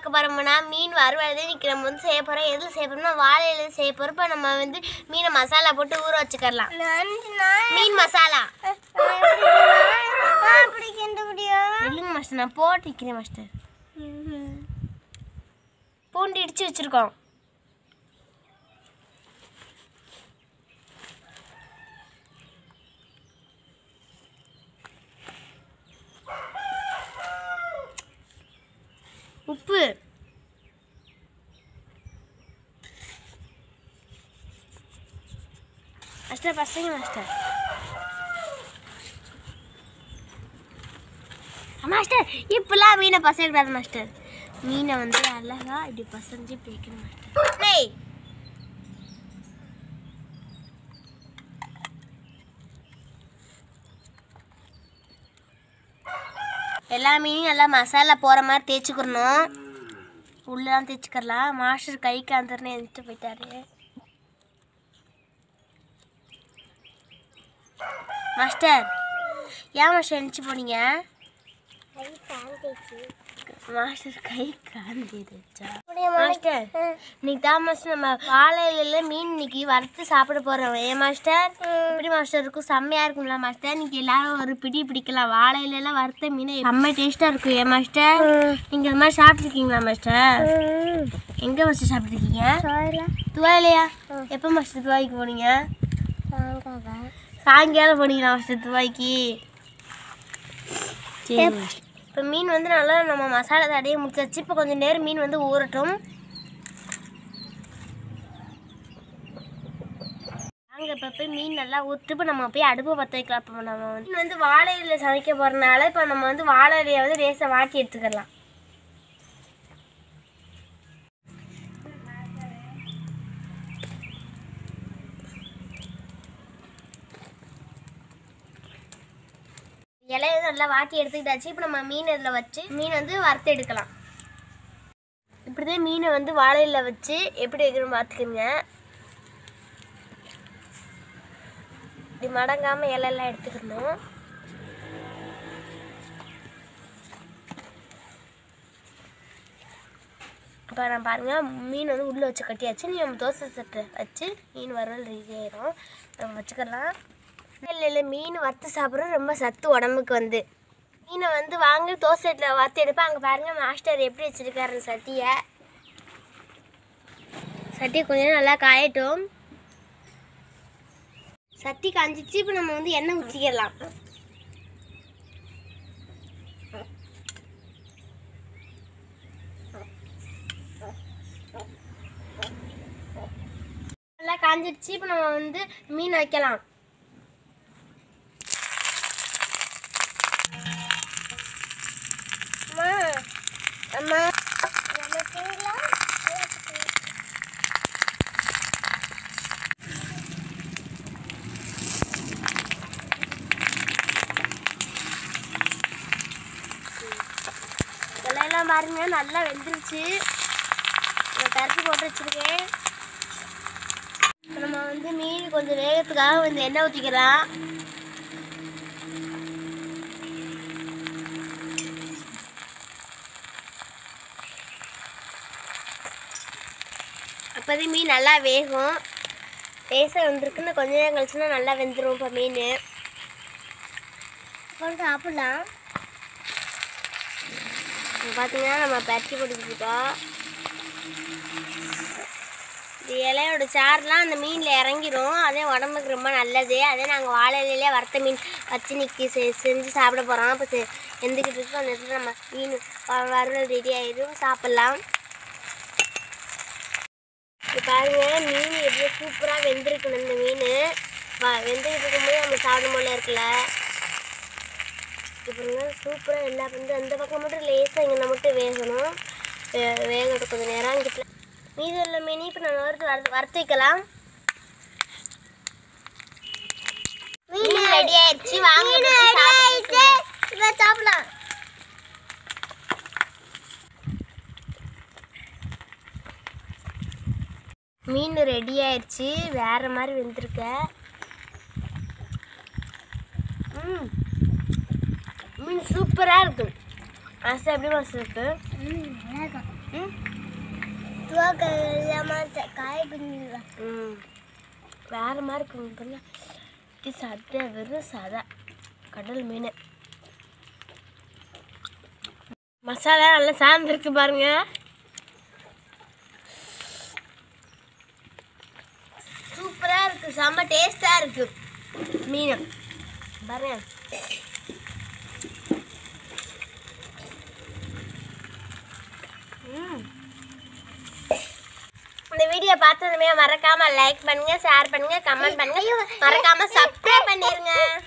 பார்க்க போகிறோம்னா மீன் வறுவல் இன்னைக்கு நம்ம வந்து செய்ய போகிறோம் எதில் செய்ய போகிறோம்னா வாழையில செய்ய போகிறோம் இப்போ நம்ம வந்து மீனை மசாலா போட்டு ஊற வச்சுக்கலாம் மீன் மசாலா அப்படி கிண்ட முடியும் இல்லைங்க மாஸ்டர் நான் போட்டு வைக்கிறேன் மாஸ்டர் பூண்டு இடிச்சு வச்சுருக்கோம் உப்பு மாஸ்டர் பசங்க மாஸ்டர் மாஸ்டர் இப்பெல்லாம் மீனை பசையக்கூடாது மாஸ்டர் மீனை வந்து அழகா இப்படி பசஞ்சு பிடிக்கணும் மாஸ்டர் டேய் எல்லா மீனையும் நல்லா மசாலா போகிற மாதிரி தேய்ச்சிக்கிறணும் உள்ளலாம் தேய்ச்சிக்கிறலாம் மாஸ்டர் கை காந்தர்னு எழுந்துட்டு போயிட்டாரு மாஸ்டர் ஏன் மாஸ்டர் எழுந்துச்சு போனீங்க கை காந்திச்சு மாஸ்டர் கை காந்திடுச்சா மாஸ்டர் இன்னைக்கு தான் மாஸ்டர் நம்ம வாழையில மீன் இன்னைக்கு வறுத்து சாப்பிட போறோம் ஏன் மாஸ்டர் இப்படி மாஸ்டர் இருக்கும் செம்மையா இருக்கும்ல மாஸ்டர் இன்னைக்கு எல்லாரும் ஒரு பிடி பிடிக்கலாம் வாழையில எல்லாம் வறுத்த மீன் செம்ம டேஸ்டா இருக்கும் ஏன் மாஸ்டர் நீங்க இந்த மாதிரி சாப்பிட்ருக்கீங்களா மாஸ்டர் எங்க மாஸ்டர் சாப்பிட்ருக்கீங்க சொல்லலாம் துவாயிலையா எப்போ மாஸ்டர் துவாய்க்கு போனீங்க வாங்காத சாயங்காலம் போனீங்களா மாஸ்டர் துவாய்க்கு சரி இப்போ மீன் வந்து நல்லா நம்ம மசாலா தடையை முடிச்சாச்சு இப்போ கொஞ்சம் நேரம் மீன் வந்து ஊறட்டும் நாங்கள் இப்போ போய் மீன் நல்லா ஊற்றிட்டு இப்போ நம்ம போய் அடுப்பு பற்ற வைக்கலாம் இப்போ நம்ம வந்து மீன் வந்து வாழை இலையில சமைக்க போகிறனால இப்போ நம்ம வந்து வாழை இலையை வந்து லேசாக வாட்டி எடுத்துக்கலாம் இலையை வந்து நல்லா வாட்டி எடுத்துக்கிட்டாச்சு இப்போ நம்ம மீன் இதில் வச்சு மீன் வந்து வறுத்து எடுக்கலாம் இப்படிதான் மீனை வந்து வாழையில வச்சு எப்படி வைக்கணும் பார்த்துக்குங்க இப்படி மடங்காமல் இலையெல்லாம் எடுத்துக்கணும் இப்போ நான் பாருங்கள் மீன் வந்து உள்ளே வச்சு கட்டியாச்சு நீ நம்ம தோசை சட்டை வச்சு மீன் வறுவல் ரெடி ஆயிரும் நம்ம வச்சுக்கலாம் இல்லை இல்லை மீன் வறுத்து சாப்பிட்றது ரொம்ப சத்து உடம்புக்கு வந்து மீனை வந்து வாங்கி தோசை சட்டில் வறுத்து எடுப்பேன் அங்கே பாருங்கள் மாஸ்டர் எப்படி வச்சுருக்காரு சட்டியை சட்டி கொஞ்சம் நல்லா காயட்டும் சட்டி காஞ்சிச்சு இப்போ நம்ம வந்து எண்ணெய் ஊற்றிக்கலாம் நல்லா காஞ்சிடுச்சு இப்போ நம்ம வந்து மீன் வைக்கலாம் அம்மா அம்மா நமக்குங்களா இலையெல்லாம் பாருங்க நல்லா வெந்துருச்சு நான் பருப்பு போட்டு வச்சிருக்கேன் இப்ப நம்ம வந்து மீன் கொஞ்சம் வேகத்துக்காக வந்து எண்ணெய் ஊற்றிக்கலாம் அப்போதே மீன் நல்லா வேகும் லேசாக வந்திருக்குன்னு கொஞ்ச நேரம் கழிச்சுன்னா நல்லா வெந்துடும் இப்போ மீன் அப்புறம் சாப்பிடலாம் இப்போ பார்த்தீங்கன்னா நம்ம பருத்தி போட்டுக்கிட்டோம் இந்த இலையோட சாறுலாம் அந்த மீனில் இறங்கிரும் அதே உடம்புக்கு ரொம்ப நல்லது அதே நாங்கள் வாழை இலையிலே வறுத்த மீன் வச்சு நிற்கி செ செஞ்சு சாப்பிட போகிறோம் இப்போ செ எந்துக்கிட்டு இருக்கோம் அந்த இடத்துல நம்ம மீன் வ- வறுவல் ரெடி ஆயிடும் சாப்பிட்லாம் இப்போ பாருங்க மீன் எப்படி சூப்பராக வெந்திருக்கணும் இந்த மீன் வ வெந்துக்கிட்டு இருக்கும்போது நம்ம சாப்பிடும் போல இருக்குல்ல இப்போ சூப்பராக எல்லா வந்து அந்த பக்கம் மட்டும் லேசாக இங்கே மட்டும் வேகணும் வே- வேகட்டும் கொஞ்சம் நேரம் இங்கிட்ட மீதி உள்ள மீன் இப்போ நம்ம வறுத்து வறுத்து வறுத்து வைக்கலாம் மீன் ரெடி ஆயிடுச்சு வாங்க இப்போ போய் சாப்பிட்டு இதை சாப்பிடலாம் மீன் ரெடி ஆயிடுச்சு வேற மாதிரி வெந்திருக்க ம் மீன் சூப்பராக இருக்கும் மாஸ்டர் எப்படி மாஸ்டர் இருக்கு ம் நல்லா இருக்கும் ம் துவக்க இல்லாமல் காய குஞ்சுல ம் வேறு மாதிரி இருக்குங்க பாருங்க இது சதை வெறும் சதை கடல் மீன் மசாலா நல்லா சார்ந்துருக்கு பாருங்க சூப்பராக இருக்குது செம்ம டேஸ்ட்டாக இருக்குது மீன் பாருங்க ம் இந்த வீடியோ பார்த்ததுமே மறக்காம லைக் பண்ணுங்க ஷேர் பண்ணுங்க கமெண்ட் பண்ணுங்க மறக்காம சப்ஸ்கிரைப் பண்ணிருங்க